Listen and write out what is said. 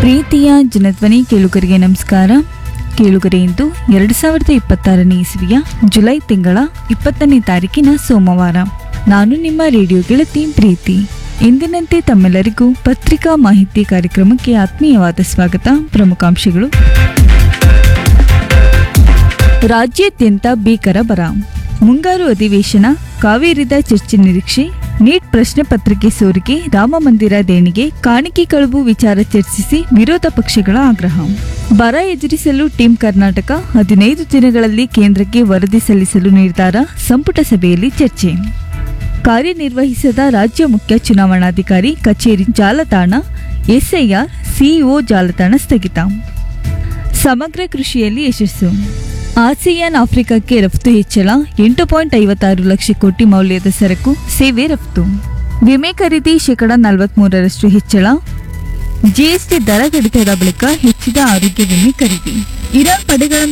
ಪ್ರೀತಿಯ ಜನಧ್ವನಿ ಕೇಳುಗರಿಗೆ ನಮಸ್ಕಾರ ಕೇಳುಗರೆ ಇಂದು ಎರಡು ಸಾವಿರದ ಇಪ್ಪತ್ತಾರನೇ ಇಸವಿಯ ಜುಲೈ ತಿಂಗಳ ಇಪ್ಪತ್ತನೇ ತಾರೀಕಿನ ಸೋಮವಾರ ನಾನು ನಿಮ್ಮ ರೇಡಿಯೋ ಗೆಳತಿ ಪ್ರೀತಿ ಎಂದಿನಂತೆ ತಮ್ಮೆಲ್ಲರಿಗೂ ಪತ್ರಿಕಾ ಮಾಹಿತಿ ಕಾರ್ಯಕ್ರಮಕ್ಕೆ ಆತ್ಮೀಯವಾದ ಸ್ವಾಗತ ಪ್ರಮುಖಾಂಶಗಳು ರಾಜ್ಯಾದ್ಯಂತ ಭೀಕರ ಬರ ಮುಂಗಾರು ಅಧಿವೇಶನ ಕಾವೇರಿದ ಚರ್ಚೆ ನಿರೀಕ್ಷೆ ನೀಟ್ ಪ್ರಶ್ನೆ ಪತ್ರಿಕೆ ಸೋರಿಕೆ ರಾಮಮಂದಿರ ದೇಣಿಗೆ ಕಾಣಿಕೆ ಕಳುವು ವಿಚಾರ ಚರ್ಚಿಸಿ ವಿರೋಧ ಪಕ್ಷಗಳ ಆಗ್ರಹ ಬರ ಎದುರಿಸಲು ಟೀಂ ಕರ್ನಾಟಕ ಹದಿನೈದು ದಿನಗಳಲ್ಲಿ ಕೇಂದ್ರಕ್ಕೆ ವರದಿ ಸಲ್ಲಿಸಲು ನಿರ್ಧಾರ ಸಂಪುಟ ಸಭೆಯಲ್ಲಿ ಚರ್ಚೆ ಕಾರ್ಯನಿರ್ವಹಿಸದ ರಾಜ್ಯ ಮುಖ್ಯ ಚುನಾವಣಾಧಿಕಾರಿ ಕಚೇರಿ ಜಾಲತಾಣ ಎಸ್ಐಆರ್ ಸಿಇಒ ಜಾಲತಾಣ ಸ್ಥಗಿತ ಸಮಗ್ರ ಕೃಷಿಯಲ್ಲಿ ಯಶಸ್ಸು ಆಸಿಯಾನ್ ಆಫ್ರಿಕಾಕ್ಕೆ ರಫ್ತು ಹೆಚ್ಚಳ ಎಂಟು ಪಾಯಿಂಟ್ ಐವತ್ತಾರು ಲಕ್ಷ ಕೋಟಿ ಮೌಲ್ಯದ ಸರಕು ಸೇವೆ ರಫ್ತು ವಿಮೆ ಖರೀದಿ ಶೇಕಡ ನಲವತ್ಮೂರರಷ್ಟು ಹೆಚ್ಚಳ ಜಿಎಸ್ಟಿ ದರ ಕಡಿತದ ಬಳಿಕ ಹೆಚ್ಚಿದ ಆರೋಗ್ಯ ವಿಮೆ ಖರೀದಿ ಇರಾನ್ ಪಡೆಗಳ